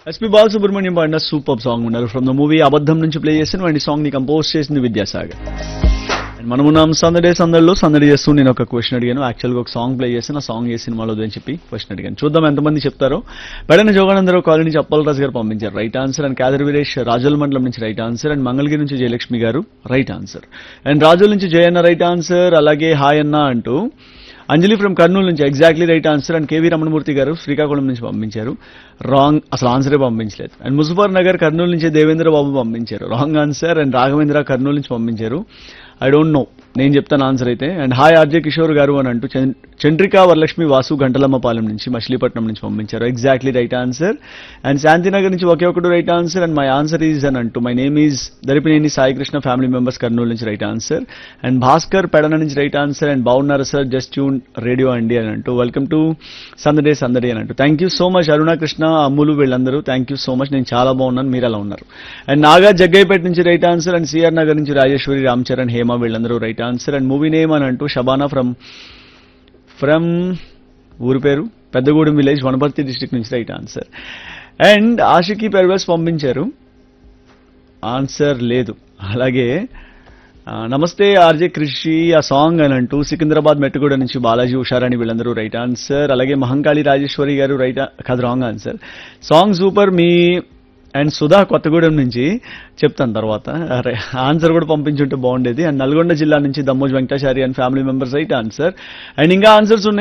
SP Balasubrahmanyam పాడిన super song ఉన్నారు from the movie Abaddham నుంచి ప్లే చేసిన అండ్ సాంగ్ ని కంపోజ్ చేసింది విద్యాసాగర్ అండ్ మనం ఉన్నాం సందడే సందడిలో సందడి చేస్తూ నేను ఒక క్వశ్చన్ అడిగాను యాక్చువల్గా ఒక సాంగ్ ప్లే చేసిన సాంగ్ ఏ సినిమాలో అని చెప్పి క్వశ్చన్ అడిగాను చూద్దాం ఎంతమంది చెప్తారో బెడన జోగానందరావు కాలనీ నుంచి అప్పలరాజు గారు పంపించారు right answer and Kadar Veeresh Rajula మండలం నుంచి రైట్ ఆన్సర్ అండ్ మంగళగిరి నుంచి జయలక్ష్మి గారు రైట్ ఆన్సర్ అండ్ రాజుల నుంచి జయన్న రైట్ ఆన్సర్ అలాగే హాయ్ అన్న అంటూ అంజలి ఫ్రమ్ కర్నూలు నుంచి exactly right answer and KV Ramanamurthy గారు శ్రీకాకుళం నుంచి పంపించారు రాంగ్ అసలు ఆన్సరే పంపించలేదు అండ్ ముజఫర్ నగర్ కర్నూలు నుంచి దేవేంద్ర బాబు పంపించారు wrong answer and Raghavendra Kurnool నుంచి పంపించారు ఐ డోంట్ నో నేను చెప్తాను ఆన్సర్ అయితే అండ్ హాయ్ ఆర్జే కిషోర్ గారు అని అంటూ చంద్ర- చంద్రికా వరలక్ష్మి వాసు గంటలమ్మపాలెం నుంచి మచిలీపట్నం నుంచి పంపించారు exactly right answer and Shantinagar నుంచి ఒకే ఒకటి right answer and my answer is అని అంటూ my name is Daripineni Saikrishna family members Kurnool నుంచి right answer and Bhaskar Pedana నుంచి రైట్ ఆన్సర్ అండ్ బాగున్నారు సార్ జస్ట్ ట్యూన్ రేడియో అండి అని అంటూ వెల్కమ్ టు సందడే సందడే అని అంటూ thank you so much Aruna Krishna Ammulu వీళ్ళందరూ థ్యాంక్ యూ సో మచ్ నేను చాలా బాగున్నాను మీరు ఎలా ఉన్నారు అండ్ నాగా జగ్గైపేట నుంచి right answer and CR Nagar నుంచి రాజేశ్వరి రామ్ చరణ్ హేమ వీళ్ళందరూ right answer and movie name అని అంటూ షబానా ఫ్రమ్ ఫ్రమ్ ఊరి పేరు పెద్దగూడెం విలేజ్ వనపర్తి డిస్ట్రిక్ట్ నుంచి right answer and Ashiqui Pervez పంపించారు ఆన్సర్ లేదు అలాగే ఆ, నమస్తే ఆర్జే కృషి ఆ సాంగ్ అని అంటూ సికింద్రాబాద్ మెట్టుగూడ నుంచి బాలాజీ ఉషారాణి వీళ్ళందరూ రైట్ ఆన్సర్ అలాగే మహంకాళి రాజేశ్వరి గారు రైట్ కాదు రాంగ్ ఆన్సర్ సాంగ్ సూపర్ మీ అండ్ సుధా కొత్తగూడెం నుంచి చెప్తాను తర్వాత అరే ఆన్సర్ కూడా పంపించుంటే బాగుండేది అండ్ నల్గొండ జిల్లా నుంచి Dammoj Venkatachari and family members right answer and ఇంకా ఆన్సర్స్ ఉన్నాయి